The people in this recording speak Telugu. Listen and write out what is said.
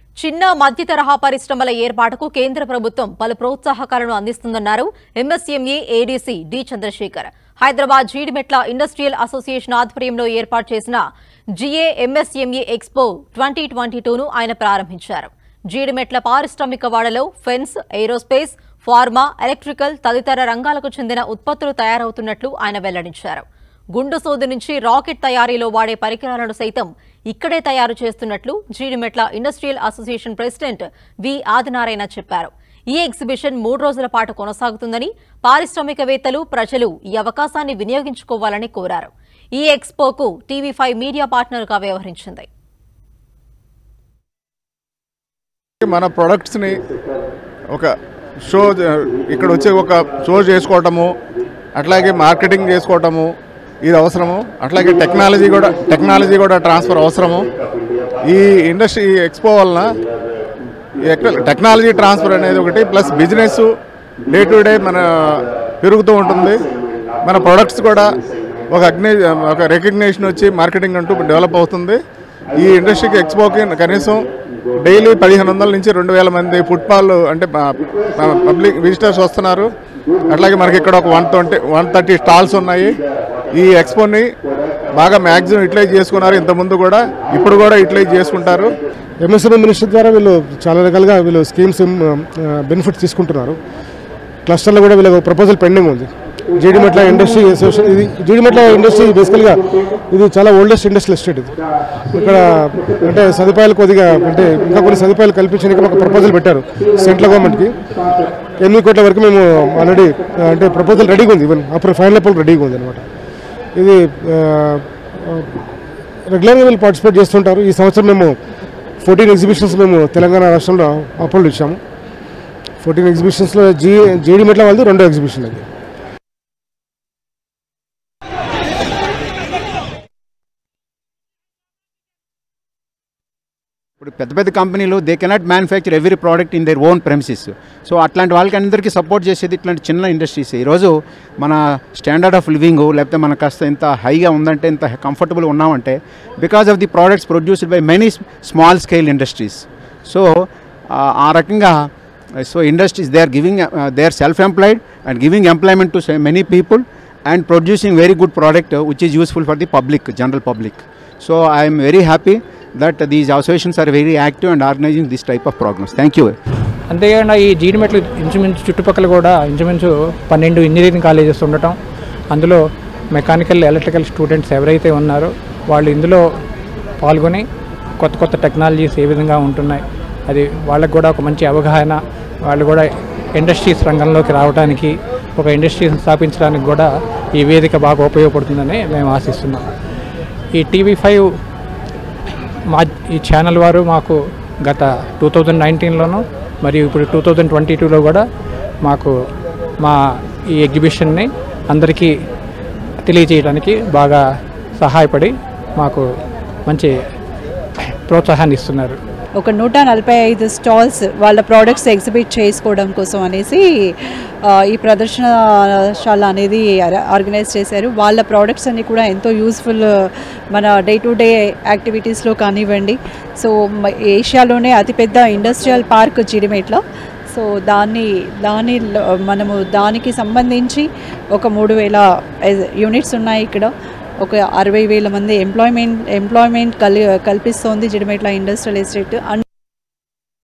చిన్న మధ్య తరహా పరిశ్రమల ఏర్పాటుకు కేంద్ర ప్రభుత్వం పలు ప్రోత్సాహకాలను అందిస్తుందన్నారు MSME ADC D Chandrasekhar Hyderabad Jeedimetla industrial association ఆధ్వర్యంలో ఏర్పాటు చేసిన GA MSME expo twenty twenty టూను ఆయన ప్రారంభించారు జీడిమెట్ల పారిశ్రామిక వాడలో ఫెన్స్ ఏరోస్పేస్ ఫార్మా ఎలక్ట్రికల్ తదితర రంగాలకు చెందిన ఉత్పత్తులు తయారవుతున్నట్లు ఆయన వెల్లడించారు గుండు సోది నుంచి రాకెట్ తయారీలో వాడే పరికరాలను సైతం ఇక్కడే తయారు చేస్తున్నట్లు Jeedimetla industrial association president V Adinarayana చెప్పారు ఈ ఎగ్జిబిషన్ మూడు రోజుల పాటు కొనసాగుతుందని పారిశ్రామికవేత్తలు ప్రజలు ఈ అవకాశాన్ని వినియోగించుకోవాలని కోరారు ఈ ఎక్స్పోకు టీవీ ఫైవ్ మీడియా పార్ట్నర్గా వ్యవహరించింది మన ప్రొడక్ట్స్ని ఒక షో ఇక్కడ వచ్చి ఒక షో చేసుకోవటము అట్లాగే మార్కెటింగ్ చేసుకోవటము ఇది అవసరము అట్లాగే టెక్నాలజీ కూడా టెక్నాలజీ కూడా ట్రాన్స్ఫర్ అవసరము ఈ ఇండస్ట్రీ ఎక్స్పో వలన టెక్నాలజీ ట్రాన్స్ఫర్ అనేది ఒకటి plus business day to day మన పెరుగుతూ ఉంటుంది మన ప్రొడక్ట్స్ కూడా ఒక అగ్ని ఒక రికగ్నేషన్ వచ్చి మార్కెటింగ్ అంటూ డెవలప్ అవుతుంది ఈ ఇండస్ట్రీకి ఎక్స్పోకి కనీసం డైలీ పదిహేను వందల నుంచి రెండు వేల మంది ఫుట్బాల్ అంటే పబ్లిక్ విజిటర్స్ వస్తున్నారు అట్లాగే మనకి ఇక్కడ ఒక one twenty one thirty stalls ఉన్నాయి ఈ ఎక్స్పోని బాగా మ్యాక్సిమం యూటిలైజ్ చేసుకున్నారు ఇంతకుముందు కూడా ఇప్పుడు కూడా యూటిలైజ్ చేసుకుంటారు ఎంఎస్ఎంఈ మినిస్టర్ ద్వారా వీళ్ళు చాలా రకాలుగా వీళ్ళు స్కీమ్స్ బెనిఫిట్స్ తీసుకుంటున్నారు క్లస్టర్లో కూడా వీళ్ళకి ప్రపోజల్ పెండింగ్ ఉంది జీడిమెట్ల ఇండస్ట్రీ అసోసియేషన్ ఇది జీడిమెట్ల ఇండస్ట్రీ బేసికల్గా ఇది చాలా ఓల్డెస్ట్ ఇండస్ట్రియల్ ఎస్టేట్ ఇది ఇక్కడ అంటే సదుపాయాలు కొద్దిగా అంటే ఇంకా కొన్ని సదుపాయాలు కల్పించడానికి ఒక ప్రపోజల్ పెట్టారు సెంట్రల్ గవర్నమెంట్కి ఎనిమిది కోట్ల వరకు మేము ఆల్రెడీ అంటే ప్రపోజల్ రెడీగా ఉంది ఈవెన్ అప్పుడు ఫైనల్ అప్పుడు రెడీగా ఉంది అనమాట ఇది రెగ్యులర్గా వీళ్ళు పార్టిసిపేట్ చేస్తుంటారు ఈ సంవత్సరం మేము ఫోర్టీన్ ఎగ్జిబిషన్స్ మేము తెలంగాణ రాష్ట్రంలో అప్లోడ్ ఇచ్చాము ఫోర్టీన్ ఎగ్జిబిషన్స్లో జీ జేడీ మెట్ల వాళ్ళది రెండో ఎగ్జిబిషన్ అది ఇప్పుడు పెద్ద పెద్ద కంపెనీలు they cannot manufacture every product in their own premises so అట్లాంటి వాళ్ళకి అందరికీ సపోర్ట్ చేసేది ఇట్లాంటి చిన్న ఇండస్ట్రీస్ ఈరోజు మన స్టాండర్డ్ ఆఫ్ లివింగ్ లేకపోతే మన కాస్త ఇంత హైగా ఉందంటే ఇంత కంఫర్టబుల్ ఉన్నామంటే because of the products produced by many small scale industries so ఆ రకంగా so industries they are giving they are self employed and giving employment to many people and producing very good product which is useful for the public general public so I'm very happy that these associations are very active and organizing this type of programs. Thank you. అంతేకాకుండా ఈ జీడిమెట్లు ఇంచుమించు చుట్టుపక్కల కూడా ఇంచుమించు పన్నెండు ఇంజనీరింగ్ కాలేజెస్ ఉండటం అందులో మెకానికల్ ఎలక్ట్రికల్ స్టూడెంట్స్ ఎవరైతే ఉన్నారో వాళ్ళు ఇందులో పాల్గొని కొత్త కొత్త టెక్నాలజీస్ ఏ విధంగా ఉంటున్నాయి అది వాళ్ళకు కూడా ఒక మంచి అవగాహన వాళ్ళు కూడా ఇండస్ట్రీస్ రంగంలోకి రావడానికి ఒక ఇండస్ట్రీస్ స్థాపించడానికి కూడా ఈ వేదిక బాగా ఉపయోగపడుతుందని మేము ఆశిస్తున్నాం ఈ టీవీ ఫైవ్ మా ఈ ఛానల్ వారు మాకు గత టూ థౌజండ్ నైన్టీన్లోనూ మరియు ఇప్పుడు టూ థౌజండ్ ట్వంటీ టూలో కూడా మాకు మా ఈ ఎగ్జిబిషన్ని అందరికీ తెలియజేయడానికి బాగా సహాయపడి మాకు మంచి ప్రోత్సాహాన్ని ఇస్తున్నారు ఒక నూట నలభై ఐదు స్టాల్స్ వాళ్ళ ప్రోడక్ట్స్ ఎగ్జిబిట్ చేసుకోవడం కోసం అనేసి ఆ, ఈ ప్రదర్శనశాల అనేది ఆర్- ఆర్గనైజ్ చేశారు వాళ్ళ ప్రోడక్ట్స్ అన్ని కూడా ఎంతో యూస్ఫుల్ మన డే టు డే యాక్టివిటీస్లో కానివ్వండి సో మ- ఏషియాలోనే అతిపెద్ద ఇండస్ట్రియల్ పార్క్ జిడిమేట్లో సో దాన్ని దాని మనము దానికి సంబంధించి ఒక మూడు వేల యూనిట్స్ ఉన్నాయి ఇక్కడ ఒక అరవై వేల మంది ఎంప్లాయ్మెంట్ ఎంప్లాయ్మెంట్ కలి కల్పిస్తోంది జిడిమెట్ల ఇండస్ట్రియల్ ఎస్టేట్ అండ్